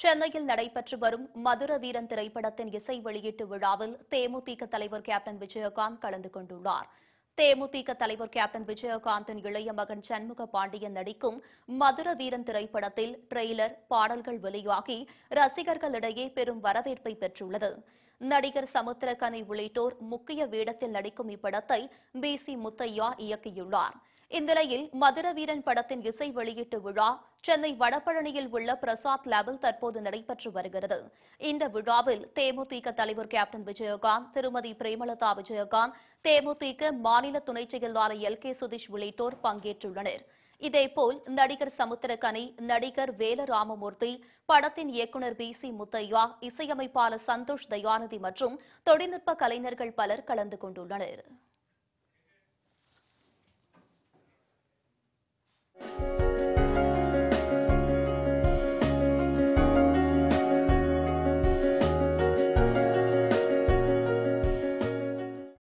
சென்னையில் நடைபெற்று வரும் மதுர வீரன் திரைப்படத்தின் இசை வெளியீட்டு விழாவில் தேமுதிக தலைவர் கேப்டன் விஜயகாந்த் கலந்து கொண்டுள்ளார் தேமுதிக தலைவர் கேப்டன் விஜயகாந்தின் இளைய மகன் சண்முக பாண்டியன் நடிக்கும் மதுர வீரன் திரைப்படத்தில் ட்ரெய்லர் பாடல்கள் வெளியாகி ரசிகர்களிடையே பெரும் வரவேற்பை பெற்றுள்ளது நடிகர் சமுத்திரகனி உள்ளிட்டோர் முக்கிய வேடத்தில் நடிக்கும் இப்படத்தை பி சி முத்தையா இயக்கியுள்ளார் இந்நிலையில் மதுர வீரன் படத்தின் இசை வெளியீட்டு விழா சென்னை வடபழனியில் உள்ள பிரசாத் லேபில் தற்போது நடைபெற்று வருகிறது இந்த விழாவில் தேமுதிக தலைவர் கேப்டன் விஜயகாந்த் திருமதி பிரேமலதா விஜயகாந்த் தேமுதிக மாநில துணைச் செயலாளர் எல் கே சுதீஷ் உள்ளிட்டோர் பங்கேற்றுள்ளனர் இதேபோல் நடிகர் சமுத்திரகனி நடிகர் வேல ராமமூர்த்தி படத்தின் இயக்குநர் பி சி முத்தையா இசையமைப்பாளர் சந்தோஷ் தயாநிதி மற்றும் தொழில்நுட்ப கலைஞர்கள் பலர் கலந்து கொண்டுள்ளனர்